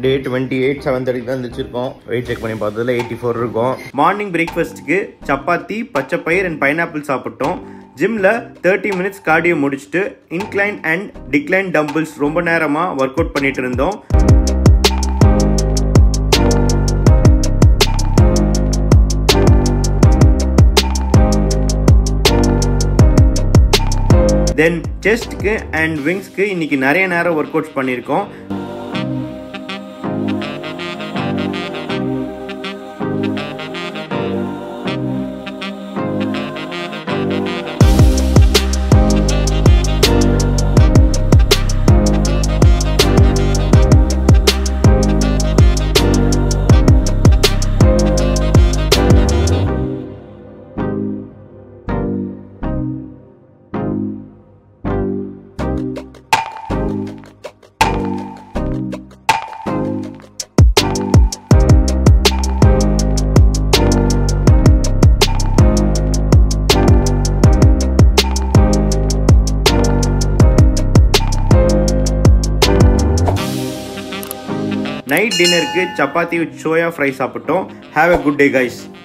டே twenty eight seven thirty தான் வச்சிருக்கோம் weight check பண்ணி பார்த்ததுல எயிட்டி ஃபோர் இருக்கும் மார்னிங் பிரேக்ஃபாஸ்ட்டுக்கு சப்பாத்தி பச்சை பயிர் அண்ட் பைனாப்பிள் சாப்பிட்டோம் ஜிம்மில் தேர்ட்டி மினிட்ஸ் கார்டியோ முடிச்சுட்டு இன்க்ளைன் அண்ட் டிக்ளைன் டம்பிள்ஸ் ரொம்ப நேரமாக ஒர்க் அவுட் பண்ணிட்டு இருந்தோம் தென் செஸ்ட்க்கு அண்ட் விங்ஸ்க்கு இன்னைக்கு நிறைய நேரம் ஒர்க் அவுட்ஸ் பண்ணியிருக்கோம் நைட் டின்னருக்கு சப்பாத்தி வித் சோயா ஃப்ரை சாப்பிட்டோம் have a good day guys